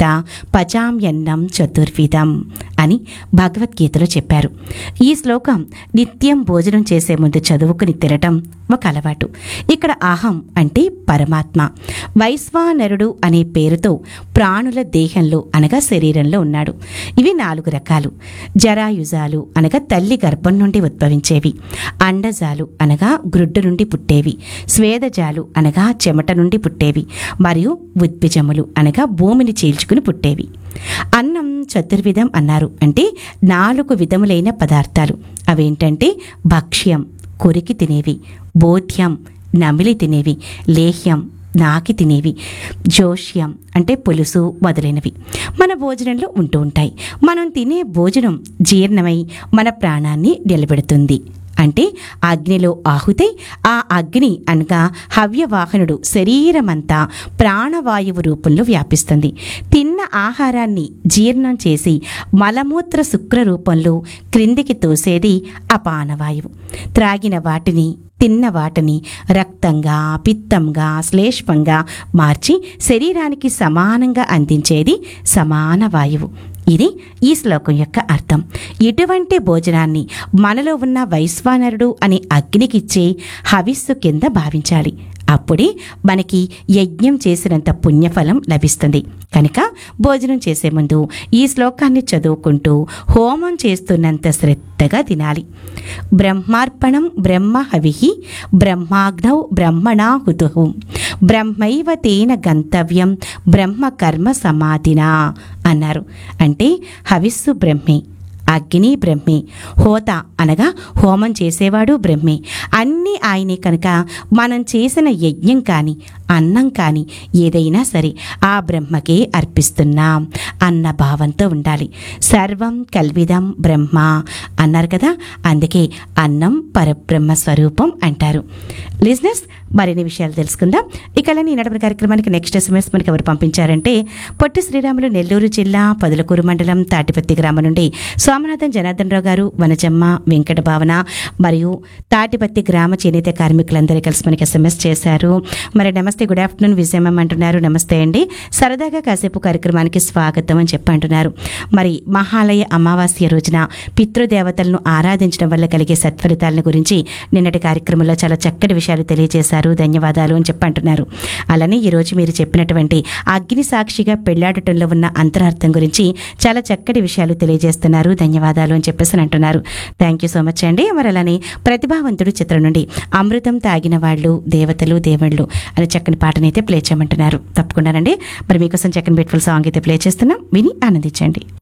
పచామ్యన్నం చతుర్విధం అని భగవద్గీతలో చెప్పారు ఈ శ్లోకం నిత్యం భోజనం చేసే ముందు చదువుకుని తినటం ఒక అలవాటు ఇక్కడ అహం అంటే పరమాత్మ వైశ్వానరుడు అనే పేరుతో ప్రాణుల దేహంలో అనగా శరీరంలో ఉన్నాడు ఇవి నాలుగు రకాలు జరాయుజాలు అనగా తల్లి గర్భం నుండి ఉద్భవించేవి అండజాలు అనగా గ్రుడ్డు నుండి పుట్టేవి స్వేదజాలు అనగా చెమట నుండి పుట్టేవి మరియు ఉద్భిజములు అనగా భూమిని చీల్చుకుని పుట్టేవి అన్నం చతుర్విధం అన్నారు అంటే నాలుగు విధములైన పదార్థాలు అవేంటంటే భక్ష్యం కొరికి తినేవి బోధ్యం నమిలి తినేవి లేహ్యం నాకి తినేవి జోష్యం అంటే పులుసు మొదలైనవి మన భోజనంలో ఉంటూ ఉంటాయి మనం తినే భోజనం జీర్ణమై మన ప్రాణాన్ని నిలబెడుతుంది అంటే అగ్నిలో ఆహుతై ఆ అగ్ని అనగా హవ్యవాహనుడు శరీరమంతా ప్రాణవాయువు రూపంలో వ్యాపిస్తుంది తిన్న ఆహారాన్ని జీర్ణం చేసి మలమూత్ర శుక్ర రూపంలో క్రిందికి తోసేది అపానవాయువు త్రాగిన వాటిని తిన్న వాటిని రక్తంగా పిత్తంగా శ్లేష్మంగా మార్చి శరీరానికి సమానంగా అందించేది సమాన వాయువు ఇది ఈ శ్లోకం యొక్క అర్థం ఇటువంటి భోజనాన్ని మనలో ఉన్న వైశ్వానరుడు అనే అగ్నికిచ్చే హవిస్సు కింద భావించాలి అప్పుడే మనకి యజ్ఞం చేసినంత పుణ్యఫలం లభిస్తుంది కనుక భోజనం చేసే ముందు ఈ శ్లోకాన్ని చదువుకుంటూ హోమం చేస్తున్నంత శ్రద్ధగా తినాలి బ్రహ్మార్పణం బ్రహ్మ హవిహి బ్రహ్మాగ్నౌ బ్రహ్మణా హుతుహు బ్రహ్మైవ తేన గంతవ్యం బ్రహ్మ కర్మ సమాధినా అన్నారు అంటే హవిస్సు బ్రహ్మే అగ్ని బ్రహ్మే హోత అనగా హోమం చేసేవాడు బ్రహ్మే అన్నీ ఆయనే కనుక మనం చేసిన యజ్ఞం కానీ అన్నం కానీ ఏదైనా సరే ఆ బ్రహ్మకే అర్పిస్తున్నాం అన్న భావంతో ఉండాలి సర్వం కల్విదం బ్రహ్మ అన్నారు కదా అందుకే అన్నం పరబ్రహ్మ స్వరూపం అంటారు లిజినెస్ మరిన్ని విషయాలు తెలుసుకుందాం ఇక అలానే ఈనాటి కార్యక్రమానికి నెక్స్ట్ ఎస్ఎంఎస్ మనకి ఎవరు పంపించారంటే పొట్టి శ్రీరాములు నెల్లూరు జిల్లా పదులకూరు మండలం తాటిపత్తి గ్రామం నుండి సోమనాథన్ జనార్దన్ రావు గారు వనజమ్మ వెంకట భావన మరియు తాటిపత్తి గ్రామ చేనేత కార్మికులందరూ కలిసి మనకి ఎస్ఎంఎస్ చేశారు మరి నమస్తే గుడ్ ఆఫ్టర్నూన్ విజయమ్మ అంటున్నారు నమస్తే అండి సరదాగా కాసేపు కార్యక్రమానికి స్వాగతం అని చెప్పి అంటున్నారు మరి మహాలయ అమావాస్య రోజున పితృదేవతలను ఆరాధించడం వల్ల కలిగే సత్ఫలితాలను గురించి నిన్నటి కార్యక్రమంలో చాలా చక్కటి విషయాలు తెలియజేశారు ధన్యవాదాలు అని చెప్పి అంటున్నారు అలానే ఈరోజు మీరు చెప్పినటువంటి అగ్ని సాక్షిగా పెళ్లాడటంలో ఉన్న అంతరార్థం గురించి చాలా చక్కటి విషయాలు తెలియజేస్తున్నారు ధన్యవాదాలు అని చెప్పేసి అని అంటున్నారు థ్యాంక్ యూ సో మచ్ అండి మరి అలానే ప్రతిభావంతుడు చిత్రం నుండి అమృతం తాగిన వాళ్ళు దేవతలు దేవుళ్ళు అనే చక్కని పాటనైతే ప్లే చేయమంటున్నారు తప్పకుండానండి మరి మీకోసం చక్కని బ్యూటిఫుల్ సాంగ్ అయితే ప్లే చేస్తున్నాం విని ఆనందించండి